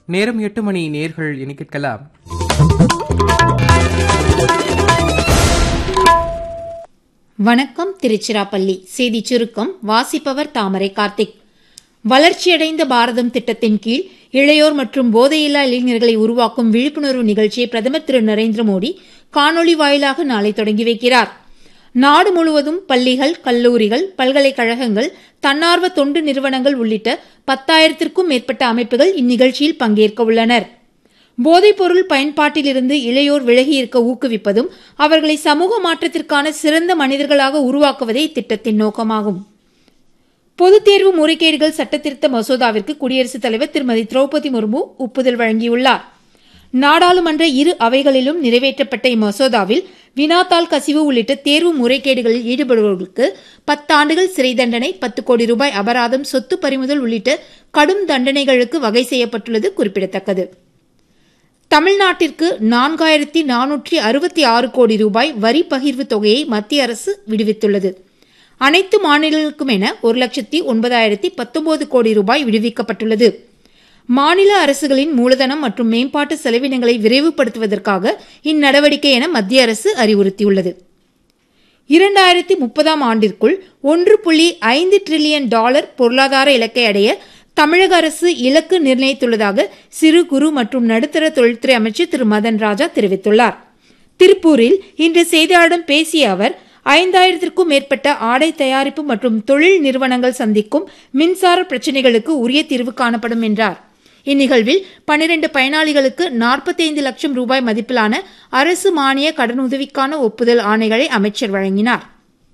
நேரம் எட்டு மணி நேர்கள் என கேட்கலாம் வணக்கம் திருச்சிராப்பள்ளி செய்தி சுருக்கம் வாசிப்பவர் தாமரை கார்த்திக் வளர்ச்சியடைந்த பாரதம் திட்டத்தின் கீழ் இளையோர் மற்றும் போதையில்லா இளைஞர்களை உருவாக்கும் விழிப்புணர்வு நிகழ்ச்சியை பிரதமர் திரு நரேந்திர மோடி காணொலி வாயிலாக நாளை தொடங்கி வைக்கிறார் நாடு முழுவதும் பள்ளிகள் கல்லூரிகள் பல்கலைக்கழகங்கள் தன்னார்வ தொண்டு நிறுவனங்கள் உள்ளிட்ட பத்தாயிரத்திற்கும் மேற்பட்ட அமைப்புகள் இந்நிகழ்ச்சியில் பங்கேற்க உள்ளனா் போதைப்பொருள் பயன்பாட்டிலிருந்து இளையோர் விலகியிருக்க ஊக்குவிப்பதும் அவர்களை சமூக மாற்றத்திற்கான சிறந்த மனிதர்களாக உருவாக்குவதே இத்திட்டத்தின் நோக்கமாகும் பொதுத் தேர்வு முறைகேடுகள் சட்டத்திருத்த மசோதாவிற்கு குடியரசுத் தலைவர் திருமதி திரௌபதி முர்மு ஒப்புதல் வழங்கியுள்ளார் நாடாளுமன்ற இரு அவைகளிலும் நிறைவேற்றப்பட்ட இம்மசோதாவில் வினாத்தாள் கசிவு உள்ளிட்ட தேர்வு முறைகேடுகளில் ஈடுபடுபவர்களுக்கு பத்தாண்டுகள் சிறை தண்டனை பத்து கோடி ரூபாய் அபராதம் சொத்து பறிமுதல் உள்ளிட்ட கடும் தண்டனைகளுக்கு வகை செய்யப்பட்டுள்ளது குறிப்பிடத்தக்கது தமிழ்நாட்டிற்கு நான்காயிரத்தி நானூற்றி அறுபத்தி ஆறு கோடி ரூபாய் வரி பகிர்வு தொகையை மத்திய அரசு விடுவித்துள்ளது அனைத்து மாநிலங்களுக்கும் என ஒரு லட்சத்தி ஒன்பதாயிரத்தி பத்தொன்பது கோடி ரூபாய் விடுவிக்கப்பட்டுள்ளது மாநில அரசுகளின் மூலதனம் மற்றும் மேம்பாட்டு செலவினங்களை விரைவுபடுத்துவதற்காக இந்நடவடிக்கை என மத்திய அரசு அறிவுறுத்தியுள்ளது இரண்டாயிரத்தி முப்பதாம் ஆண்டிற்குள் ஒன்று புள்ளி ஐந்து டிரில்லியன் டாலர் பொருளாதார இலக்கை அடைய தமிழக அரசு இலக்கு நிர்ணயித்துள்ளதாக சிறு குறு மற்றும் நடுத்தர தொழில்துறை அமைச்சர் திரு மதன் ராஜா தெரிவித்துள்ளார் திருப்பூரில் இன்று செய்தியாளர்களிடம் பேசிய அவர் ஐந்தாயிரத்திற்கும் மேற்பட்ட ஆடை தயாரிப்பு மற்றும் தொழில் நிறுவனங்கள் சந்திக்கும் மின்சார பிரச்சினைகளுக்கு உரிய தீர்வு காணப்படும் என்றார் இந்நிகழ்வில் பனிரண்டு பயனாளிகளுக்கு நாற்பத்தைந்து லட்சம் ரூபாய் மதிப்பிலான அரசு மானிய கடனுதவிக்கான ஒப்புதல் ஆணைகளை அமைச்சர் வழங்கினார்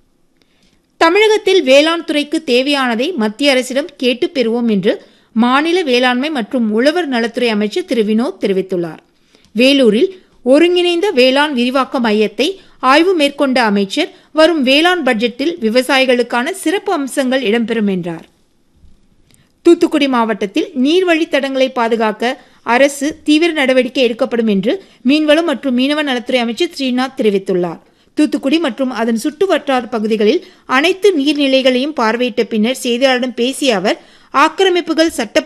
தமிழகத்தில் வேளாண் துறைக்கு தேவையானதை மத்திய அரசிடம் கேட்டு பெறுவோம் என்று மாநில வேளாண்மை மற்றும் உழவர் நலத்துறை அமைச்சர் திரு வினோத் தெரிவித்துள்ளார் வேலூரில் ஒருங்கிணைந்த வேளாண் விரிவாக்க மையத்தை ஆய்வு மேற்கொண்ட அமைச்சர் வரும் வேளாண் பட்ஜெட்டில் விவசாயிகளுக்கான சிறப்பு அம்சங்கள் இடம்பெறும் என்றார் தூத்துக்குடி மாவட்டத்தில் நீர்வழித்தடங்களை பாதுகாக்க அரசு தீவிர நடவடிக்கை எடுக்கப்படும் என்று மீன்வளம் மற்றும் மீனவ நலத்துறை அமைச்சர் ஸ்ரீநாத் தெரிவித்துள்ளார் தூத்துக்குடி மற்றும் அதன் சுற்று வட்டார பகுதிகளில் அனைத்து நீர்நிலைகளையும் பார்வையிட்ட பின்னர் செய்தியாளரிடம் பேசிய அவர் ஆக்கிரமிப்புகள் சட்ட